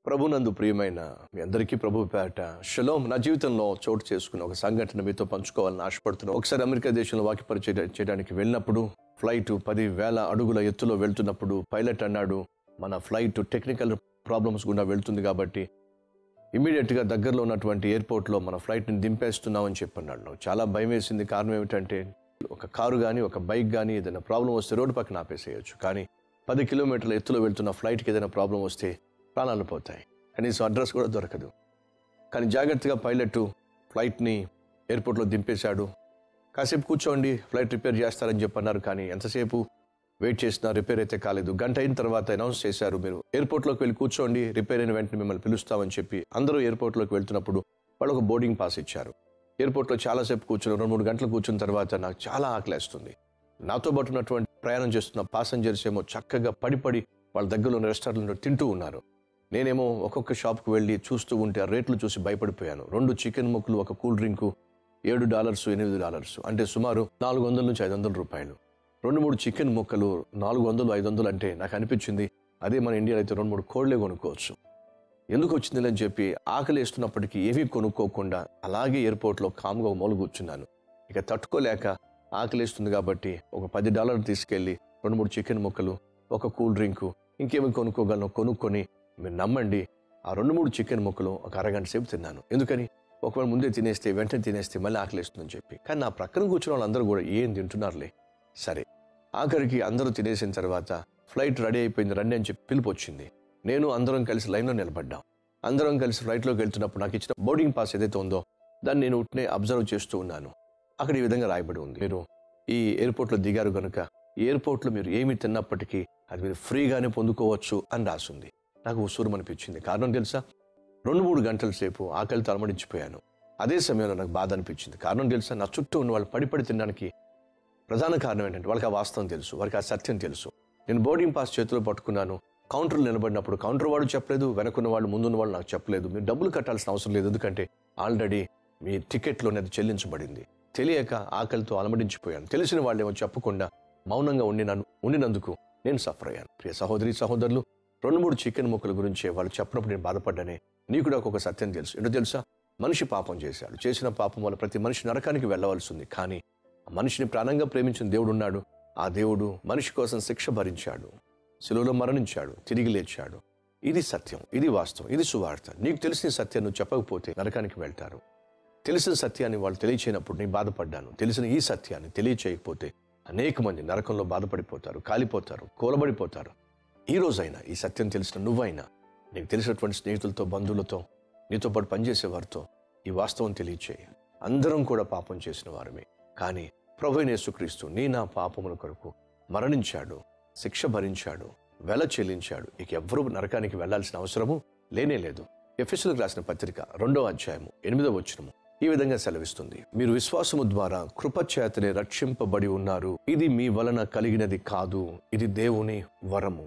ప్రభునందు ప్రియమైన మీ అందరికీ ప్రభు పేట షలోమ్ నా జీవితంలో చోటు చేసుకున్న ఒక సంఘటన మీతో పంచుకోవాలని ఆశపడుతున్నాను ఒకసారి అమెరికా దేశంలో వాకిపరిచయం చేయడానికి వెళ్ళినప్పుడు ఫ్లైట్ పది వేల అడుగుల ఎత్తులో వెళ్తున్నప్పుడు పైలట్ అన్నాడు మన ఫ్లైట్ టెక్నికల్ ప్రాబ్లమ్స్ గుండా వెళ్తుంది కాబట్టి ఇమీడియట్గా దగ్గరలో ఉన్నటువంటి ఎయిర్పోర్ట్లో మన ఫ్లైట్ని దింపేస్తున్నామని చెప్పన్నాడు నాకు చాలా భయం వేసింది కారణం ఏమిటంటే ఒక కారు కానీ ఒక బైక్ కానీ ఏదైనా ప్రాబ్లం వస్తే రోడ్డు పక్కన ఆపేసేయచ్చు కానీ పది కిలోమీటర్ల ఎత్తులో వెళ్తున్న ఫ్లైట్కి ఏదైనా ప్రాబ్లం వస్తే ప్రాణాలు పోతాయి కనీసం అడ్రస్ కూడా దొరకదు కానీ జాగ్రత్తగా పైలట్ ఫ్లైట్ని ఎయిర్పోర్ట్లో దింపేశాడు కాసేపు కూర్చోండి ఫ్లైట్ రిపేర్ చేస్తారని చెప్పన్నారు కానీ ఎంతసేపు వెయిట్ చేసినా రిపేర్ అయితే కాలేదు గంట అయిన తర్వాత అనౌన్స్ చేశారు మీరు ఎయిర్పోర్ట్లోకి వెళ్ళి కూర్చోండి రిపేర్ అయిన వెంటనే మిమ్మల్ని పిలుస్తామని చెప్పి అందరూ ఎయిర్పోర్ట్లోకి వెళ్తున్నప్పుడు వాళ్ళు ఒక బోర్డింగ్ పాస్ ఇచ్చారు ఎయిర్పోర్ట్లో చాలాసేపు కూర్చుని రెండు మూడు గంటలు కూర్చున్న తర్వాత నాకు చాలా ఆకలేస్తుంది నాతో పాటు ఉన్నటువంటి ప్రయాణం చేస్తున్న పాసెంజర్స్ ఏమో చక్కగా పడి పడి వాళ్ళ దగ్గరలో ఉన్న రెస్టారెంట్లో తింటూ ఉన్నారు నేనేమో ఒక్కొక్క షాప్కి వెళ్ళి చూస్తూ ఉంటే ఆ రేట్లు చూసి భయపడిపోయాను రెండు చికెన్ ముక్కలు ఒక కూల్ డ్రింకు ఏడు డాలర్స్ ఎనిమిది డాలర్స్ అంటే సుమారు నాలుగు వందల నుంచి ఐదు వందల రూపాయలు రెండు మూడు చికెన్ ముక్కలు నాలుగు వందలు ఐదు వందలు అంటే నాకు అనిపించింది అదే మన ఇండియాలో అయితే రెండు మూడు కోళ్లే కొనుక్కోవచ్చు ఎందుకు వచ్చింది అని చెప్పి ఆకలి వేస్తున్నప్పటికీ ఏమీ కొనుక్కోకుండా అలాగే ఎయిర్పోర్ట్లో కామ్గా ఒక మూల కూర్చున్నాను ఇక తట్టుకోలేక ఆకలి వేస్తుంది కాబట్టి ఒక పది డాలర్లు తీసుకెళ్ళి రెండు మూడు చికెన్ ముక్కలు ఒక కూల్ డ్రింకు ఇంకేమి కొనుక్కోగలను కొనుక్కొని మీరు నమ్మండి ఆ రెండు మూడు చికెన్ ముక్కలు ఒక అరగంట సేపు తిన్నాను ఎందుకని ఒకవేళ ముందే తినేస్తే వెంటనే తినేస్తే మళ్ళీ ఆకలిస్తుందని చెప్పి కానీ నా ప్రక్కన కూర్చున్న వాళ్ళందరూ కూడా ఏం తింటున్నారులే సరే ఆఖరికి అందరూ తినేసిన తర్వాత ఫ్లైట్ రెడీ అయిపోయింది రండి అని చెప్పి పిలుపు వచ్చింది నేను అందరం కలిసి లైన్లో నిలబడ్డాం అందరం కలిసి ఫ్లైట్లోకి వెళ్తున్నప్పుడు నాకు ఇచ్చిన బోర్డింగ్ పాస్ ఏదైతే ఉందో దాన్ని నేను ఉట్నే అబ్జర్వ్ చేస్తూ ఉన్నాను అక్కడ ఈ విధంగా రాయబడి ఉంది మీరు ఈ ఎయిర్పోర్ట్లో దిగారు కనుక ఈ ఎయిర్పోర్ట్లో మీరు ఏమి తిన్నప్పటికీ అది మీరు ఫ్రీగానే పొందుకోవచ్చు అని రాసింది నాకు ఉసూరం అనిపించింది కారణం తెలుసా రెండు మూడు గంటల సేపు ఆకలితో అలమడించిపోయాను అదే సమయంలో నాకు బాధ అనిపించింది కారణం తెలుసా నా చుట్టూ ఉన్న వాళ్ళు పడి పడి తినడానికి ప్రధాన కారణం ఏంటంటే వాళ్ళకి ఆ వాస్తవం తెలుసు వారికి ఆ సత్యం తెలుసు నేను బోర్డింగ్ పాస్ చేతిలో పట్టుకున్నాను కౌంటర్లో నిలబడినప్పుడు కౌంటర్ వాడు చెప్పలేదు వెనకున్న వాళ్ళు ముందున్న వాళ్ళు నాకు చెప్పలేదు మీరు డబ్బులు కట్టాల్సిన అవసరం లేదు ఎందుకంటే ఆల్రెడీ మీ టికెట్లోనే అది చెల్లించబడింది తెలియక ఆకలితో అలమడించిపోయాను తెలిసిన వాళ్ళేమో చెప్పకుండా మౌనంగా ఉండినాను ఉండినందుకు నేను సఫర్ అయ్యాను ప్రియ సహోదరి సహోదరులు రెండు మూడు చికెన్ ముక్కల గురించి వాళ్ళు చెప్పినప్పుడు నేను బాధపడ్డానే నీకు కూడా ఒక సత్యం తెలుసు ఏంటో తెలుసా మనిషి పాపం చేశాడు చేసిన పాపం వల్ల ప్రతి మనిషి నరకానికి వెళ్ళవలసి ఉంది కానీ ఆ మనిషిని ప్రాణంగా ప్రేమించిన దేవుడు ఉన్నాడు ఆ దేవుడు మనిషి కోసం శిక్ష భరించాడు శిలువలో మరణించాడు తిరిగి లేచాడు ఇది సత్యం ఇది వాస్తవం ఇది సువార్త నీకు తెలిసిన సత్యం నువ్వు చెప్పకపోతే నరకానికి వెళ్తారు తెలిసిన సత్యాన్ని వాళ్ళు తెలియచేయనప్పుడు నేను బాధపడ్డాను తెలిసిన ఈ సత్యాన్ని తెలియచేయకపోతే అనేక మంది నరకంలో బాధపడిపోతారు కాలిపోతారు కూలబడిపోతారు ఈ రోజైనా ఈ సత్యం తెలిసిన నువ్వైనా నీకు తెలిసినటువంటి స్నేహితులతో బంధువులతో నీతో పాటు పనిచేసే వారితో ఈ వాస్తవం తెలియచేయి అందరం కూడా పాపం చేసిన వారమే కానీ ప్రభు యేసుక్రీస్తు నీ నా పాపముల కొరకు మరణించాడు శిక్ష భరించాడు వెల చెల్లించాడు ఇక ఎవ్వరూ నరకానికి వెళ్లాల్సిన అవసరము లేనే లేదు ఎఫ్ఎస్లకు రాసిన పత్రిక రెండో అధ్యాయము ఎనిమిదో వచనము ఈ విధంగా సెలవిస్తుంది మీరు విశ్వాసము ద్వారా కృపచేతనే రక్షింపబడి ఉన్నారు ఇది మీ వలన కలిగినది కాదు ఇది దేవుని వరము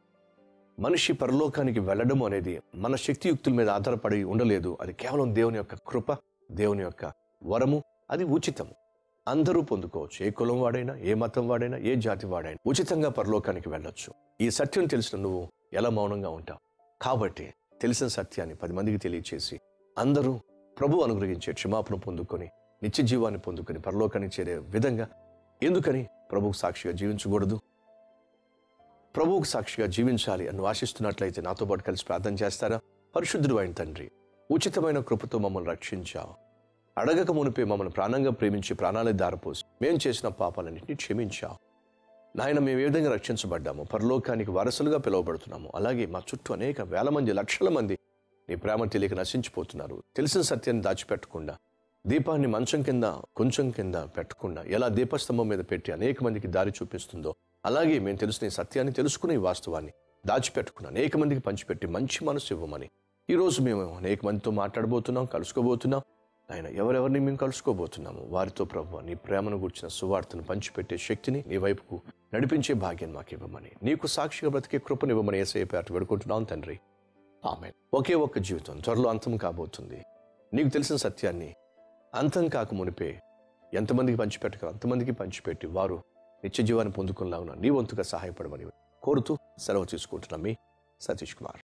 మనిషి పరలోకానికి వెళ్ళడం అనేది మన శక్తియుక్తుల మీద ఆధారపడి ఉండలేదు అది కేవలం దేవుని యొక్క కృప దేవుని యొక్క వరము అది ఉచితం అందరూ పొందుకోవచ్చు ఏ కులం వాడైనా ఏ మతం వాడైనా ఏ జాతి వాడైనా ఉచితంగా పరలోకానికి వెళ్ళొచ్చు ఈ సత్యం తెలిసిన నువ్వు ఎలా మౌనంగా ఉంటావు కాబట్టి తెలిసిన సత్యాన్ని పది మందికి తెలియచేసి అందరూ ప్రభు అనుగ్రహించే క్షమాపణ పొందుకొని నిత్య జీవాన్ని పొందుకొని పరలోకానికి చేరే విధంగా ఎందుకని ప్రభువుకు సాక్షిగా జీవించకూడదు ప్రభువుకు సాక్షిగా జీవించాలి అని ఆశిస్తున్నట్లయితే నాతో పాటు కలిసి ప్రార్థన చేస్తారా పరిశుద్ధుడు అయిన తండ్రి ఉచితమైన కృపతో మమ్మల్ని రక్షించావు అడగక మునిపే మమ్మల్ని ప్రాణంగా ప్రేమించి ప్రాణాలే దారపోసి మేం చేసిన పాపాలన్నింటినీ క్షమించావు నాయన మేము ఏ విధంగా రక్షించబడ్డాము పరలోకానికి వారసులుగా పిలువబడుతున్నాము అలాగే మా చుట్టూ అనేక వేల మంది లక్షల మంది నీ ప్రేమ తెలియక నశించిపోతున్నారు తెలిసిన సత్యాన్ని దాచిపెట్టకుండా దీపాన్ని మంచం కింద కొంచెం కింద పెట్టకుండా ఎలా దీపస్తంభం మీద పెట్టి అనేక మందికి దారి చూపిస్తుందో అలాగే మేము తెలిసిన ఈ సత్యాన్ని తెలుసుకునే ఈ వాస్తవాన్ని దాచిపెట్టుకుని అనేక మందికి పంచిపెట్టి మంచి మనసు ఇవ్వమని ఈరోజు మేము అనేక మందితో మాట్లాడబోతున్నాం కలుసుకోబోతున్నాం ఆయన ఎవరెవరిని మేము కలుసుకోబోతున్నాము వారితో ప్రభు నీ ప్రేమను గుర్చిన సువార్తను పంచిపెట్టే శక్తిని నీ వైపుకు నడిపించే భాగ్యం మాకు ఇవ్వమని నీకు సాక్షిగా బ్రతికే కృపనివ్వమని ఏసే పేట వేడుకుంటున్నాం తండ్రి ఆమె ఒకే ఒక్క జీవితం త్వరలో అంతం కాబోతుంది నీకు తెలిసిన సత్యాన్ని అంతం కాక మునిపే ఎంతమందికి పంచిపెట్టగలరు అంతమందికి పంచిపెట్టి వారు నిత్య జీవాన్ని పొందుకునేలాగా నీ వంతుగా సహాయపడమని కోరుతూ సెలవు తీసుకుంటున్నాం మీ సతీష్ కుమార్